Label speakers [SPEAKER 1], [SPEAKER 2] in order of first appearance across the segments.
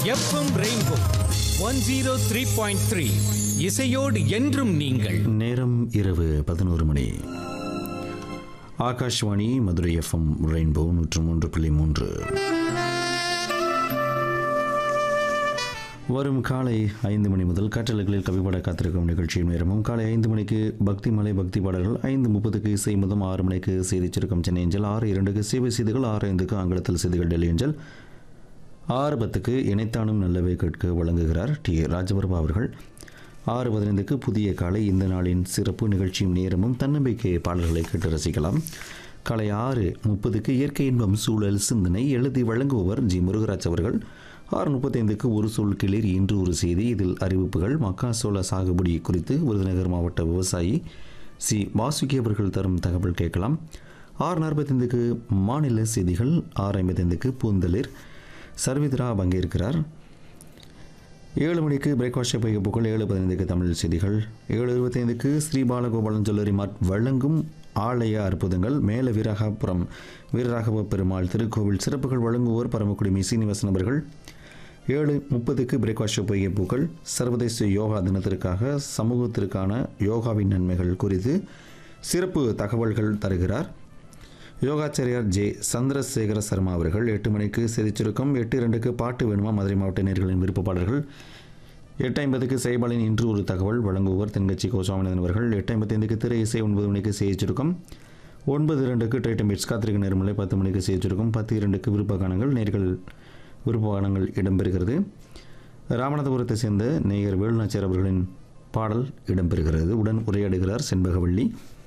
[SPEAKER 1] FM rainbow one zero three point three இசையோடு என்றும் நீங்கள்
[SPEAKER 2] நேரம் இரவு பதினோரு மணி ஆகாஷ்வாணி மதுரை எஃப்எம் ரெயின்போ நூற்று மூன்று புள்ளி மூன்று வரும் காலை ஐந்து மணி முதல் காற்றலைகளில் கவிபாட காத்திருக்கும் நிகழ்ச்சியின் நேரமும் காலை ஐந்து மணிக்கு பக்தி மலை பக்தி பாடல்கள் ஐந்து முப்பதுக்கு இசை முதம் ஆறு மணிக்கு செய்தி சுருக்கம் சென்னை அஞ்சல் ஆறு இரண்டுக்கு சேவை செய்திகள் ஆறு ஐந்துக்கு ஆங்கிலத்தில் செய்திகள் டெல்லி அஞ்சல் ஆறு பத்துக்கு இணைத்தானும் நல்லவே கேட்க வழங்குகிறார் டி ராஜபர்பா அவர்கள் ஆறு பதினைந்துக்கு புதிய காலை இந்த நாளின் சிறப்பு நிகழ்ச்சியும் நேரமும் தன்னம்பிக்கை பாடல்களை கேட்டு ரசிக்கலாம் காலை ஆறு முப்பதுக்கு இயற்கை இன்பம் சூழல் சிந்தனை எழுதி வழங்குபவர் ஜி முருகராஜ் அவர்கள் ஆறு முப்பத்தைந்துக்கு ஒரு சொல் கிளிர் இன்று ஒரு செய்தி இதில் அறிவிப்புகள் மக்காசோள சாகுபடி குறித்து விருதுநகர் மாவட்ட விவசாயி சி வாசுகி அவர்கள் தரும் தகவல் கேட்கலாம் ஆறு நாற்பத்தைந்துக்கு மாநில செய்திகள் ஆறு ஐம்பத்தைந்துக்கு பூந்தளிர் சர்வித்ரா பங்கேற்கிறார் ஏழு மணிக்கு பிரேக்ஃபாஸ்ட் பைக புகழ் ஏழு பதினைந்துக்கு தமிழ் செய்திகள் ஏழு இருபத்தைந்துக்கு ஸ்ரீ பாலகோபாலன் ஜுவல்லரி மார்ட் வழங்கும் ஆலய அற்புதங்கள் மேல வீரகாபுரம் வீரராகவ பெருமாள் திருக்கோவில் சிறப்புகள் வழங்குவோர் பரமக்குடி சீனிவாசன் அவர்கள் ஏழு முப்பதுக்கு பிரேக்ஃபாஸ்ட் பைக புகழ் சர்வதேச யோகா தினத்திற்காக சமூகத்திற்கான யோகாவின் நன்மைகள் குறித்து சிறப்பு தகவல்கள் தருகிறார் யோகாச்சாரியார் ஜே சந்திரசேகர சர்மா அவர்கள் எட்டு மணிக்கு செய்திச் சுருக்கம் எட்டு இரண்டுக்கு பாட்டு வேணுமா மதுரை மாவட்ட நேர்களின் விருப்ப பாடல்கள் எட்டு ஐம்பதுக்கு செய்பாலின் இன்று ஒரு தகவல் வழங்குவோர் தென்கட்சி கோ சுவாமிநாதன் அவர்கள் எட்டு ஐம்பத்தைந்துக்கு திரை இசை ஒன்பது மணிக்கு செய்திச் சுருக்கம் ஒன்பது இரண்டுக்கு டைட்டம் பிட்ஸ் காத்திரிக்க நேர்மலை பத்து மணிக்கு செய்திச் சுருக்கம் பத்து இரண்டுக்கு விருப்ப காணங்கள் நேர்கள் விருப்ப காணங்கள் இடம்பெறுகிறது ராமநாதபுரத்தை சேர்ந்த நேயர் வேலுநாச்சியார் அவர்களின் பாடல் இடம்பெறுகிறது உடன் உரையாடுகிறார் செண்பகவள்ளி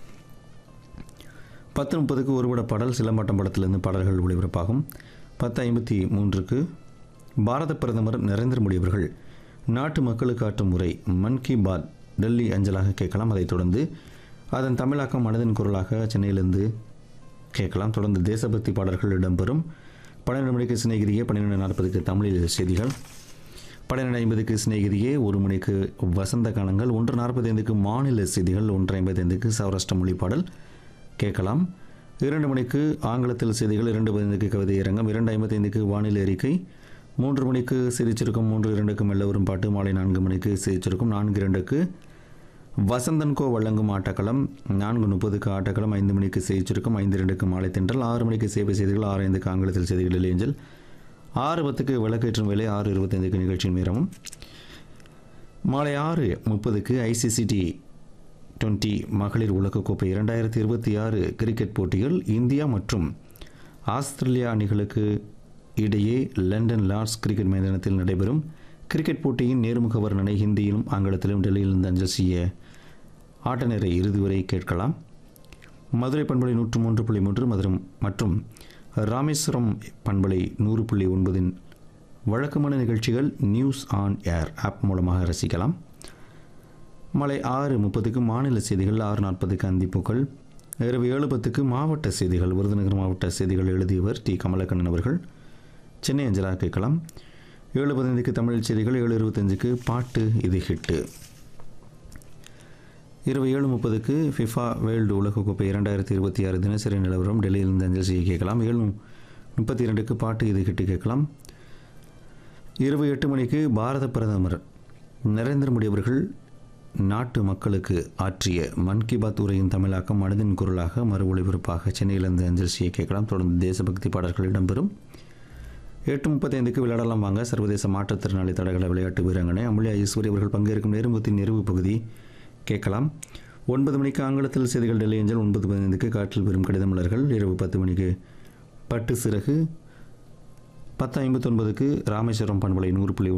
[SPEAKER 2] பத்து முப்பதுக்கு ஒருபட பாடல் சிலம்பாட்டம் படத்திலிருந்து பாடல்கள் ஒளிபரப்பாகும் பத்து ஐம்பத்தி மூன்றுக்கு பாரத பிரதமர் நரேந்திர மோடி அவர்கள் நாட்டு மக்களுக்கு ஆற்றும் உரை மன் கி பாத் டெல்லி அஞ்சலாக கேட்கலாம் அதைத் தொடர்ந்து அதன் தமிழாக்கம் மனதின் குரலாக சென்னையிலிருந்து கேட்கலாம் தொடர்ந்து தேசபக்தி பாடல்கள் இடம்பெறும் பன்னிரெண்டு மணிக்கு சிநேகிரியே பன்னிரெண்டு நாற்பதுக்கு தமிழில் செய்திகள் பன்னிரெண்டு ஐம்பதுக்கு சிநேகிதியே ஒரு மணிக்கு வசந்த காலங்கள் ஒன்று நாற்பத்தைந்துக்கு மாநில செய்திகள் ஒன்று ஐம்பத்தைந்துக்கு சௌராஷ்டிர மொழி பாடல் கேட்கலாம் இரண்டு மணிக்கு ஆங்கிலத்தில் செய்திகள் இரண்டு பதினைந்துக்கு கவிதை அரங்கம் இரண்டு ஐம்பத்தைந்துக்கு வானிலை அறிக்கை மூன்று மணிக்கு செய்திச்சிருக்கும் மூன்று இரண்டுக்கு மெல்ல வரும் பாட்டு மாலை நான்கு மணிக்கு செய்திச்சிருக்கும் நான்கு இரண்டுக்கு வசந்தன்கோ வழங்கும் ஆட்டக்களம் நான்கு முப்பதுக்கு ஆட்டக்களம் ஐந்து மணிக்கு செய்திச்சிருக்கும் ஐந்து இரண்டுக்கு மாலை தென்றல் ஆறு மணிக்கு சேவை செய்திகள் ஆறு ஐந்துக்கு ஆங்கிலத்தில் செய்திகள் இளையஞ்சல் ஆறு பத்துக்கு விளக்கேற்றும் வேலை ஆறு இருபத்தைந்துக்கு நிகழ்ச்சியின் நேரமும் மாலை ஆறு முப்பதுக்கு ஐசிசிடி டுவெண்ட்டி மகளிர் உலகக்கோப்பை இரண்டாயிரத்தி இருபத்தி ஆறு கிரிக்கெட் போட்டிகள் இந்தியா மற்றும் ஆஸ்திரேலியா அணிகளுக்கு இடையே லண்டன் லார்ட்ஸ் கிரிக்கெட் மைதானத்தில் நடைபெறும் கிரிக்கெட் போட்டியின் நேர்முக வர்ணனை ஹிந்தியிலும் ஆங்கிலத்திலும் டெல்லியிலிருந்து அஞ்சல் செய்ய ஆட்ட நேர இறுதி வரை கேட்கலாம் மதுரை பண்பலை நூற்று மூன்று புள்ளி மூன்று மதுரை மற்றும் ராமேஸ்வரம் பண்பலை நூறு புள்ளி ஒன்பதின் வழக்கமான நிகழ்ச்சிகள் நியூஸ் ஆன் ஏர் ஆப் மூலமாக ரசிக்கலாம் மாலை ஆறு முப்பதுக்கு மாநில செய்திகள் ஆறு நாற்பதுக்கு அந்திப்பூக்கள் இரவு ஏழு பத்துக்கு மாவட்ட செய்திகள் விருதுநகர் மாவட்ட செய்திகள் எழுதியவர் டி கமலக்கண்ணன் அவர்கள் சென்னை அஞ்சலாக கேட்கலாம் ஏழு பதினைந்துக்கு தமிழ் செய்திகள் ஏழு இருபத்தஞ்சுக்கு பாட்டு இது ஹிட்டு இரவு ஏழு முப்பதுக்கு ஃபிஃபா வேர்ல்டு உலகக்கோப்பை இரண்டாயிரத்தி இருபத்தி ஆறு தினசரி நிலவரம் டெல்லியிலிருந்து அஞ்சல் செய்ய கேட்கலாம் ஏழு முப்பத்தி இரண்டுக்கு பாட்டு இது ஹிட்டு கேட்கலாம் இரவு எட்டு மணிக்கு பாரத பிரதமர் நரேந்திர மோடி அவர்கள் நாட்டு மக்களுக்கு ஆற்றிய மன் கி பாத் உரையின் தமிழாக்கம் மனதின் குரலாக மறு ஒளிபரப்பாக சென்னையிலிருந்து அஞ்சல் செய்ய கேட்கலாம் தொடர்ந்து தேசபக்தி பாடல்கள் இடம்பெறும் எட்டு முப்பத்தைந்துக்கு விளையாடலாம் வாங்க சர்வதேச மாற்றுத்திறனாளி தடகள விளையாட்டு வீராங்கனை அமுல்யா ஈஸ்வரி அவர்கள் பங்கேற்கும் நேர்முகத்தின் நிறைவு பகுதி கேட்கலாம் ஒன்பது மணிக்கு ஆங்கிலத்தில் செய்திகள் டெல்லி அஞ்சல் ஒன்பது பதினைந்துக்கு காற்றில் பெறும் கடிதமலர்கள் இரவு பத்து மணிக்கு பட்டு சிறகு பத்து ஐம்பத்தொன்பதுக்கு ராமேஸ்வரம் பண்பலை நூறு புள்ளி